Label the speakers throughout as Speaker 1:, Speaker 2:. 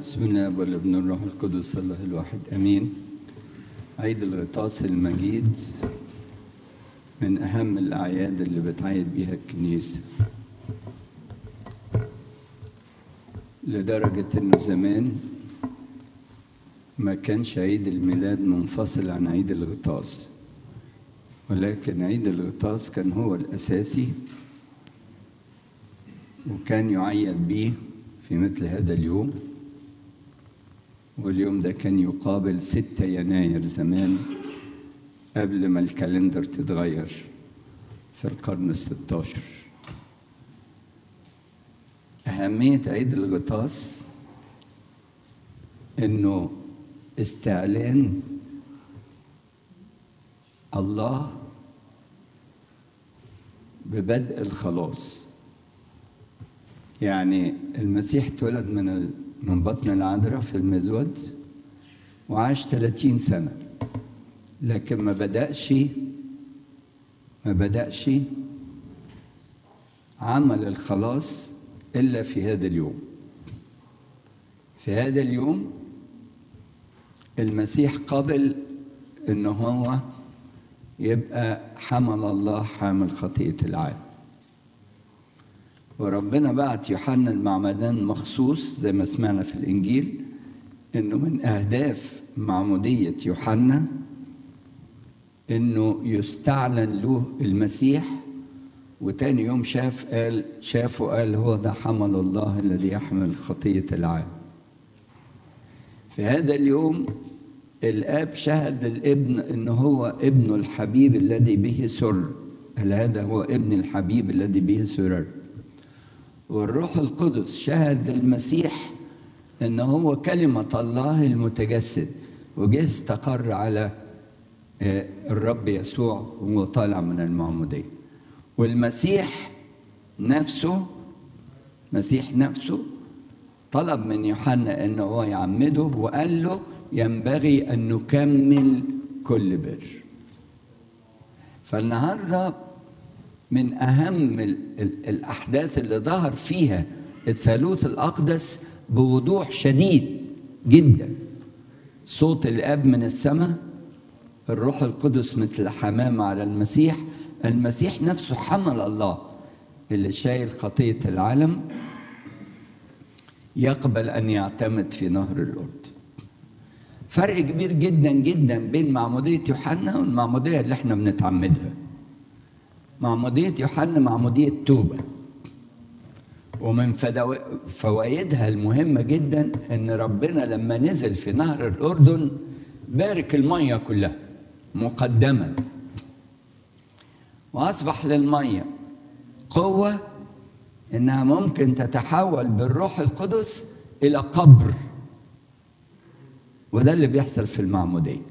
Speaker 1: بسم الله والابن الروح القدس الله الواحد امين عيد الغطاس المجيد من اهم الاعياد اللي بتعيد بيها الكنيسه لدرجه انه زمان ما كانش عيد الميلاد منفصل عن عيد الغطاس ولكن عيد الغطاس كان هو الاساسي وكان يعيد به في مثل هذا اليوم واليوم ده كان يقابل 6 يناير زمان قبل ما الكالندر تتغير في القرن الستاشر أهمية عيد الغطاس إنه استعلان الله ببدء الخلاص يعني المسيح اتولد من من بطن العذراء في المزود وعاش 30 سنة لكن ما بدأش ما بدأش عمل الخلاص إلا في هذا اليوم في هذا اليوم المسيح قبل إن هو يبقى حمل الله حامل خطية العالم وربنا بعت يوحنا المعمدان مخصوص زي ما سمعنا في الإنجيل إنه من أهداف معمودية يوحنا إنه يستعلن له المسيح وتاني يوم شاف قال شافه قال هو ده حمل الله الذي يحمل خطية العالم في هذا اليوم الآب شهد للابن إن هو ابنه الحبيب الذي به سر قال هذا هو ابن الحبيب الذي به سرر والروح القدس شهد للمسيح ان هو كلمه الله المتجسد وجه استقر على الرب يسوع وهو طالع من المعموديه والمسيح نفسه مسيح نفسه طلب من يوحنا ان هو يعمده وقال له ينبغي ان نكمل كل بر فالنهارده من أهم الأحداث اللي ظهر فيها الثالوث الأقدس بوضوح شديد جدا صوت الأب من السماء الروح القدس مثل حمامة على المسيح المسيح نفسه حمل الله اللي شايل خطية العالم يقبل أن يعتمد في نهر الأردن فرق كبير جدا جدا بين معمودية يوحنا والمعمودية اللي احنا بنتعمدها معمودية يوحنا معمودية توبة ومن فوائدها المهمة جدا ان ربنا لما نزل في نهر الأردن بارك المية كلها مقدما وأصبح للمية قوة إنها ممكن تتحول بالروح القدس إلى قبر وده اللي بيحصل في المعمودية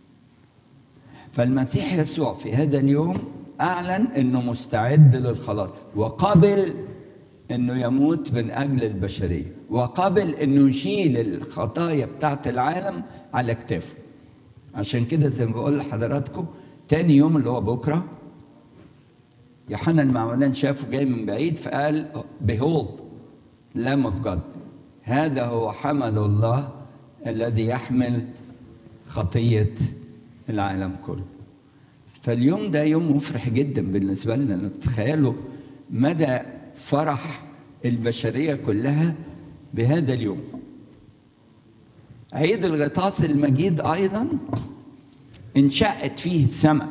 Speaker 1: فالمسيح يسوع في هذا اليوم أعلن أنه مستعد للخلاص وقبل أنه يموت من أجل البشرية وقبل أنه يشيل الخطايا بتاعت العالم على كتافه عشان كده زي ما بقول لحضراتكم تاني يوم اللي هو بكرة يوحنا المعمدان شافه جاي من بعيد فقال behold Lamb of God هذا هو حمل الله الذي يحمل خطية العالم كله فاليوم ده يوم مفرح جدا بالنسبه لنا تخيلوا مدى فرح البشريه كلها بهذا اليوم عيد الغطاس المجيد ايضا انشأت فيه السماء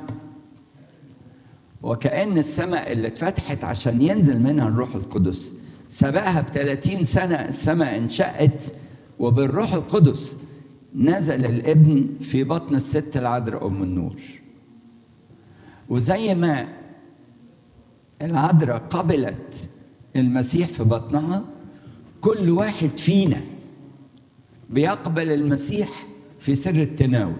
Speaker 1: وكأن السماء اللي اتفتحت عشان ينزل منها الروح القدس سبقها ب 30 سنة السماء انشأت وبالروح القدس نزل الابن في بطن الست العذراء أم النور وزي ما العذراء قبلت المسيح في بطنها كل واحد فينا بيقبل المسيح في سر التناول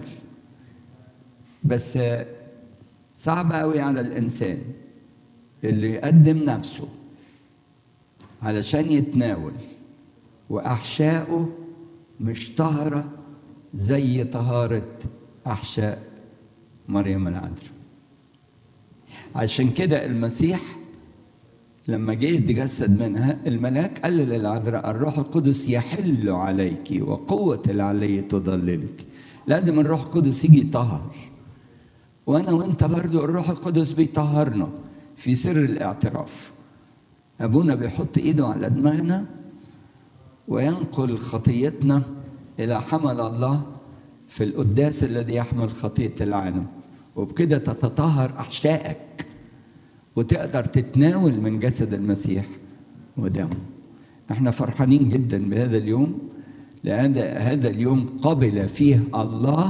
Speaker 1: بس صعب قوي على الانسان اللي يقدم نفسه علشان يتناول واحشائه مش طاهره زي طهاره احشاء مريم العذراء عشان كده المسيح لما جه يتجسد منها الملاك قال للعذراء الروح القدس يحل عليك وقوة العلي تضللك لازم الروح القدس يجي يطهر وانا وانت برضو الروح القدس بيطهرنا في سر الاعتراف ابونا بيحط ايده على دماغنا وينقل خطيتنا الى حمل الله في القداس الذي يحمل خطيه العالم وبكده تتطهر احشائك وتقدر تتناول من جسد المسيح ودمه احنا فرحانين جدا بهذا اليوم لان هذا اليوم قبل فيه الله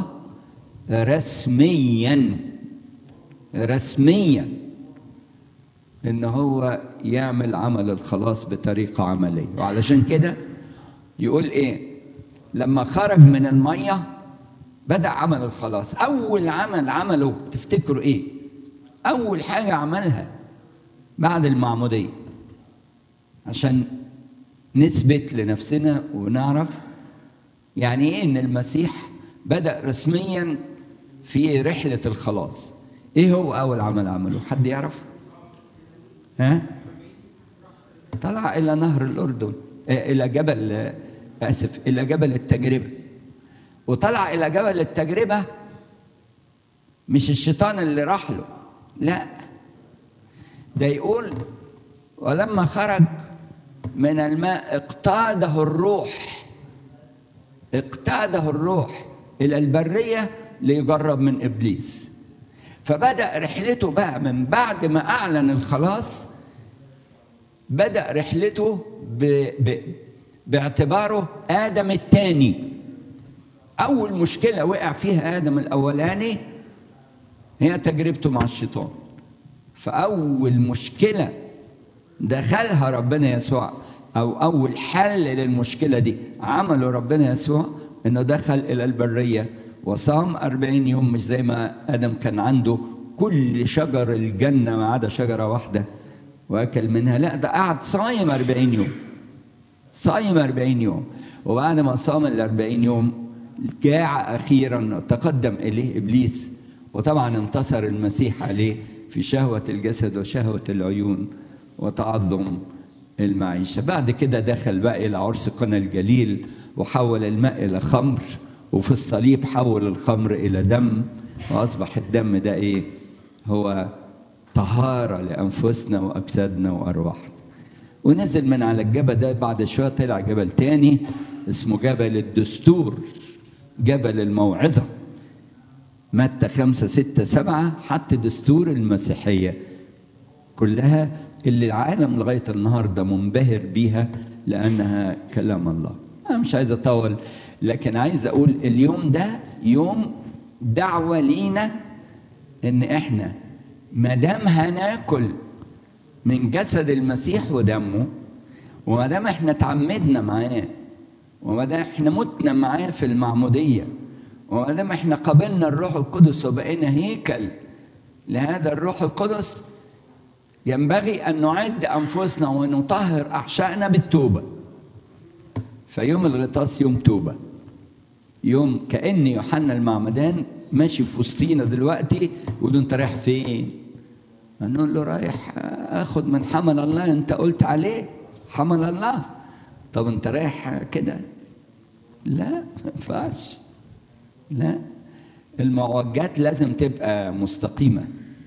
Speaker 1: رسميا رسميا ان هو يعمل عمل الخلاص بطريقه عمليه وعلشان كده يقول ايه لما خرج من الميه بدا عمل الخلاص اول عمل عمله تفتكروا ايه اول حاجه عملها بعد المعموديه عشان نثبت لنفسنا ونعرف يعني ايه ان المسيح بدا رسميا في رحله الخلاص ايه هو اول عمل عمله حد يعرف ها طلع الى نهر الاردن الى جبل اسف الى جبل التجربه وطلع الى جبل التجربه مش الشيطان اللي راح له لا ده يقول ولما خرج من الماء اقتاده الروح اقتاده الروح الى البريه ليجرب من ابليس فبدا رحلته بقى من بعد ما اعلن الخلاص بدا رحلته ب... ب... باعتباره ادم الثاني اول مشكله وقع فيها ادم الاولاني هي تجربته مع الشيطان فاول مشكله دخلها ربنا يسوع او اول حل للمشكله دي عمله ربنا يسوع انه دخل الى البريه وصام أربعين يوم مش زي ما ادم كان عنده كل شجر الجنه ما عدا شجره واحده واكل منها لا ده قعد صايم أربعين يوم صايم أربعين يوم وبعد ما صام الأربعين يوم جاع أخيرا تقدم إليه إبليس وطبعا انتصر المسيح عليه في شهوة الجسد وشهوة العيون وتعظم المعيشة بعد كده دخل بقى إلى عرس قنا الجليل وحول الماء إلى خمر وفي الصليب حول الخمر إلى دم وأصبح الدم ده إيه هو طهارة لأنفسنا وأجسادنا وأرواحنا ونزل من على الجبل ده بعد شوية طلع جبل تاني اسمه جبل الدستور جبل الموعظة متى خمسة ستة سبعة حتى دستور المسيحية كلها اللي العالم لغاية النهاردة منبهر بيها لأنها كلام الله أنا مش عايز أطول لكن عايز أقول اليوم ده يوم دعوة لينا إن إحنا ما دام هناكل من جسد المسيح ودمه وما دام احنا تعمدنا معاه وما دام احنا متنا معاه في المعموديه وما دام احنا قبلنا الروح القدس وبقينا هيكل لهذا الروح القدس ينبغي ان نعد انفسنا ونطهر احشائنا بالتوبه فيوم الغطاس يوم توبه يوم كان يوحنا المعمدان ماشي في وسطينا دلوقتي يقول له انت رايح فين؟ نقول له رايح اخد من حمل الله انت قلت عليه حمل الله طب انت رايح كده لا ما ينفعش لا المعوجات لازم تبقى مستقيمه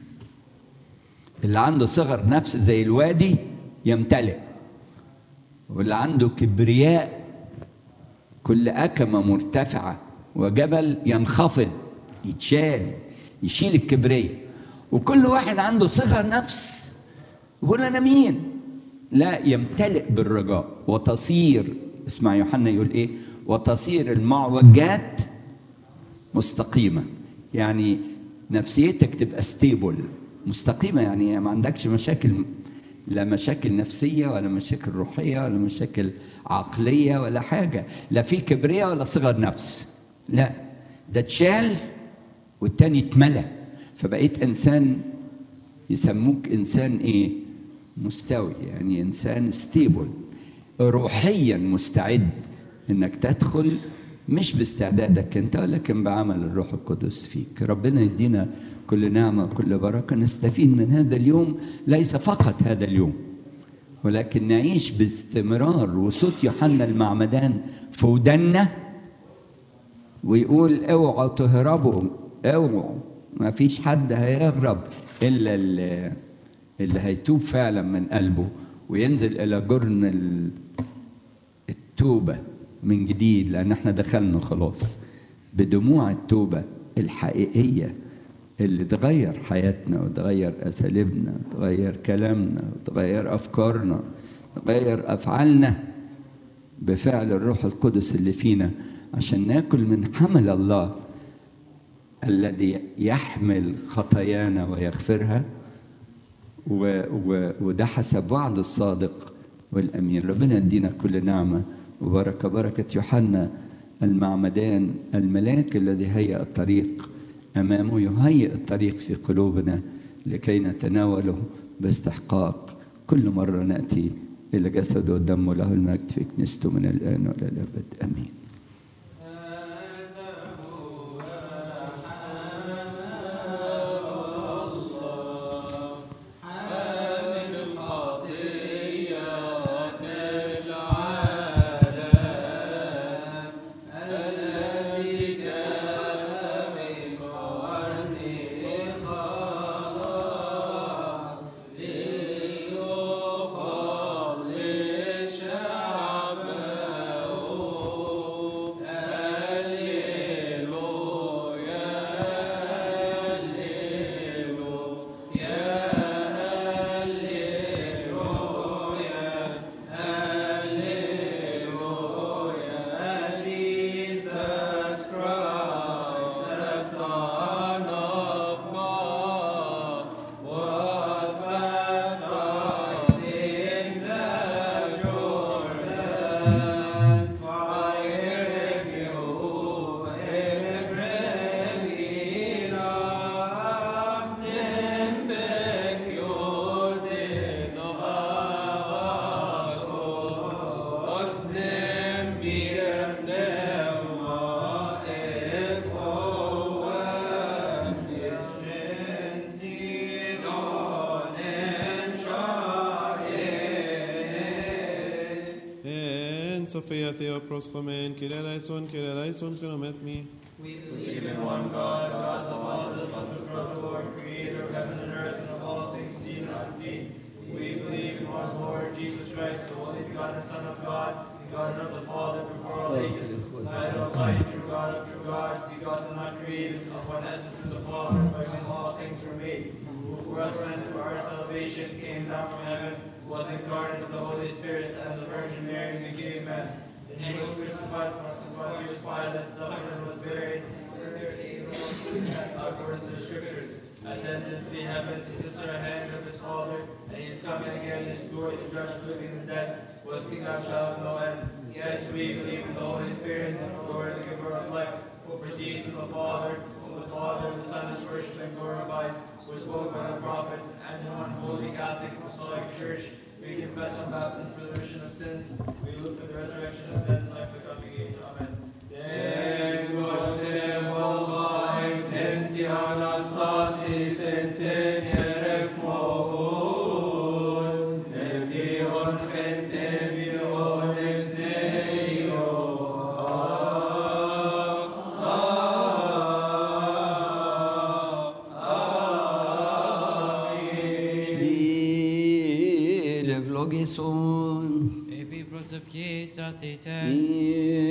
Speaker 1: اللي عنده صغر نفس زي الوادي يمتلئ واللي عنده كبرياء كل أكمة مرتفعة وجبل ينخفض يتشال يشيل الكبرياء وكل واحد عنده صغر نفس يقول أنا مين لا يمتلئ بالرجاء وتصير اسمع يوحنا يقول ايه وتصير المعوجات مستقيمة يعني نفسيتك تبقى ستيبل مستقيمة يعني ما عندكش مشاكل لا مشاكل نفسية ولا مشاكل روحية ولا مشاكل عقلية ولا حاجة لا في كبرياء ولا صغر نفس لا ده اتشال والتاني اتملى فبقيت انسان يسموك انسان ايه مستوي يعني انسان ستيبل روحيا مستعد انك تدخل مش باستعدادك انت ولكن بعمل الروح القدس فيك ربنا يدينا كل نعمه وكل بركه نستفيد من هذا اليوم ليس فقط هذا اليوم ولكن نعيش باستمرار وصوت يوحنا المعمدان في ودنا ويقول اوعوا تهربوا اوعوا ما فيش حد هيهرب الا اللي, اللي هيتوب فعلا من قلبه وينزل الى جرن ال- التوبه من جديد لان احنا دخلنا خلاص بدموع التوبه الحقيقيه اللي تغير حياتنا وتغير اساليبنا وتغير كلامنا وتغير افكارنا تغير افعالنا بفعل الروح القدس اللي فينا عشان ناكل من حمل الله الذي يحمل خطايانا ويغفرها و و وده حسب وعد الصادق والامين ربنا يدينا كل نعمه وبركه بركه يوحنا المعمدان الملاك الذي هيأ الطريق امامه يهيئ الطريق في قلوبنا لكي نتناوله باستحقاق كل مره ناتي الى جسده ودمه له المجد في كنيسته من الان والى الابد امين
Speaker 2: En Sophia Theopros Chomen, Kyrie eleison, Kyrie eleison, Chromet me.
Speaker 3: We believe in one God, God the Father, the Father, the Lord, creator of heaven and earth, and of all things seen and unseen. We believe in one Lord, Jesus Christ, the only begotten Son of God, begotten of the Father before all ages, light of light, true God of true God, begotten, not created, of one essence with the Father, by whom all things were made, who for us and for our salvation came down from heaven, was incarnate of the Holy Spirit and the Virgin Mary, and became man. And he was crucified for us, and for he was Pilate, suffered and was buried. The third day, he rose again, according to the Scriptures, ascended into the heavens, he sits at the right hand of his Father, and he is coming again in his glory to judge the living and the dead. Was king thou shalt have no end. Yes, we believe in the Holy Spirit, and the Lord, the giver of life, who proceeds from the Father, whom the Father and the Son is worshipped and glorified, who spoke by the prophets, and in one holy Catholic Apostolic Church, we confess our baptism for the remission of sins. We look for the resurrection of the dead and life of the coming age. Amen. Deus te volvae, tenti Anastasis in tenere fmod, et Dion gente biones
Speaker 1: Shlir vlogison
Speaker 4: Epi prosophies athete,
Speaker 1: Mir